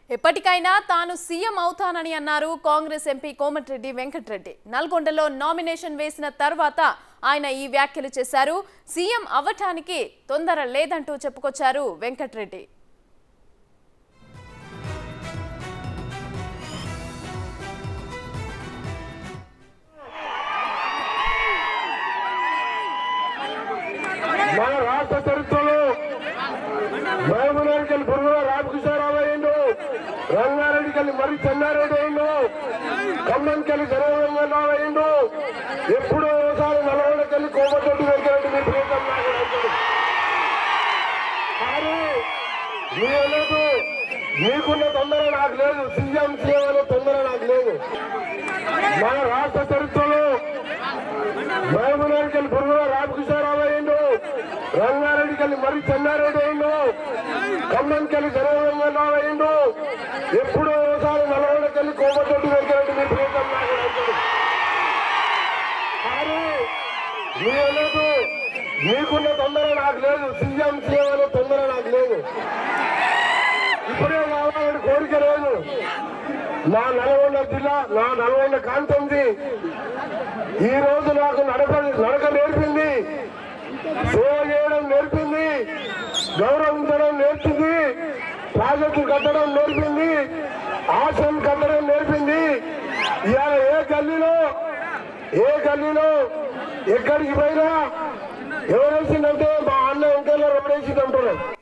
ఎప్పటికైనా తాను సీఎం అవుతానని అన్నారు కాంగ్రెస్ ఎంపీ కోమటిరెడ్డి వెంకటరెడ్డి నల్గొండలో నామినేషన్ వేసిన తర్వాత ఆయన ఈ వ్యాఖ్యలు చేశారు సీఎం అవ్వటానికి తొందర లేదంటూ చెప్పుకొచ్చారు వెంకటరెడ్డి మన రాష్ట్ర చరిత్రలో మహబూబ్నగర్కెళ్ళి బుర్ర రామకృష్ణారావు అయ్యిండు రంగారెడ్డికెళ్ళి మరి చెన్నారెడ్డి అయ్యిండు ఖమ్మంకెళ్ళి జనరంగరావు అయ్యిండు ఎప్పుడో ఒకసారి నల్గొండకెళ్ళి కోమటిరెడ్డి వెంకరెడ్డి మీ ప్రియతం నాకు నచ్చదు. కానీ మీ లేదు మీకున్న తొందర నాకు లేదు సీఎం సీఎం అనే తొందర నాకు లేదు మన రాష్ట్ర చరిత్రలో మహబూబ్నగర్కెళ్ళి బుర్ర రామకృష్ణారావు అయ్యిండు రంగారెడ్డికెళ్ళి మరి చెన్నారెడ్డి అయ్యిండు ఖమ్మంకెళ్ళి జనరంగరావు అయ్యిండు ఎప్పుడో ఒకసారి నల్గొండకెళ్ళి కోమటిరెడ్డి వెంకరెడ్డి మీ ప్రియతం నాకు నచ్చదు. కానీ మీ లేదు మీకున్న తొందర నాకు లేదు సీఎం సీఎం అనే తొందర నాకు లేదు ఇప్పుడే కావాలని కోరిక లేదు నా నల్గొండ జిల్లా నా నల్గొండ కాంతుంది ఈ రోజు నాకు నడక నడక నేర్పింది సేవ చేయడం నేర్పింది గౌరవించడం నేర్పింది ప్రాజెక్టు కట్టడం నేర్పింది ఆశలు కట్టడం నేర్పింది ఇవాళ ఏ గల్లీలో ఏ గల్లీలో ఎక్కడికి పోయినా ఎవరేసిందంటే మా అన్న వెంకయ్య రోడ్ వేసిందంటున్నాం